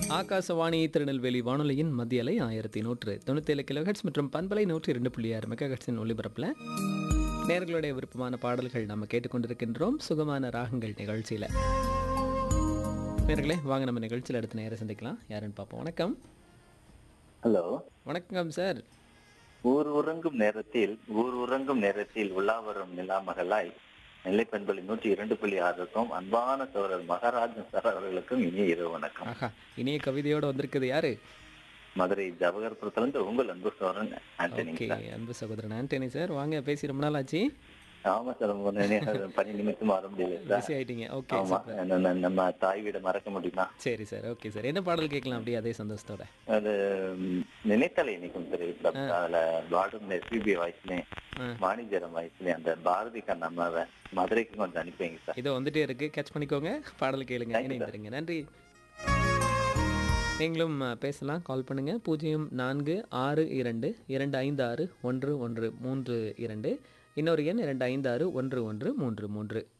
ஆகாசவாணி திருநெல்வேலி வானொலியின் மத்திய அலை ஆயிரத்தி நூற்று தொண்ணூத்தேழு கிலோஹெட்ஸ் மற்றும் பண்பலை நூற்றி இரண்டு புள்ளி ஆறு மெகாஹெட்ஸின் ஒளிபரப்பில் நேர்களுடைய விருப்பமான பாடல்கள் நம்ம கேட்டுக்கொண்டிருக்கின்றோம் சுகமான ராகங்கள் நிகழ்ச்சியில் நேர்களே வாங்க நம்ம நிகழ்ச்சியில் அடுத்த நேரம் சந்திக்கலாம் யாருன்னு பார்ப்போம் வணக்கம் ஹலோ வணக்கம் சார் ஊர் உறங்கும் நேரத்தில் ஊர் உறங்கும் நேரத்தில் உலா வரும் நிலாமகளாய் நெல்லை பண்பலை நூற்றி இரண்டு புள்ளி ஆறுக்கும் அன்பான சோழர் மகாராஜன் சார் அவர்களுக்கும் இனிய இரவு வணக்கம் ஆஹா இனிய கவிதையோட வந்திருக்குது யாரு மதுரை ஜவஹர்புரத்திலிருந்து உங்கள் அன்பு சோழன் ஆண்டனி ஓகே சார் அன்பு சகோதரன் ஆண்டனி சார் வாங்க பேசி ரொம்ப நாள் ஆச்சு ஆமா சார் உங்க நினை- பணி நிமித்தம் வர முடியல சார் பிஸி ஆயிட்டீங்க ஓகே ஆமா சூப்பர் நம்ம- நம்ம- நம்ம தாய் வீட மறக்க முடியுமா சரி சார் ஓகே சார் என்ன பாடல் கேட்கலாம் அப்படியே அதே சந்தோஷத்தோட அது ம், நினைத்தலை இனிக்கும் திரைப்படம் அதுல பாடும் எஸ்பிபி வாய்ஸ்லயும் ஆ. வாணிஜரம் வாய்ஸ்லயும் அந்த பாரதி கண்ணம்மாவை மதுரைக்கு கொஞ்சம் அனுப்பி வைங்க சார் இதோ வந்துட்டே இருக்கு கேட்ச் பண்ணிக்கோங்க பாடல் கேளுங்க Thank you, இணைந்திருங்க நன்றி நீங்களும் அஹ், பேசலாம் கால் பண்ணுங்க பூஜ்ஜியம் நான்கு ஆறு இரண்டு இரண்டு ஐந்து ஆறு ஒன்று ஒன்று மூன்று இரண்டு இன்னொரு எண் இரண்டு ஐந்து ஆறு ஒன்று ஒன்று மூன்று மூன்று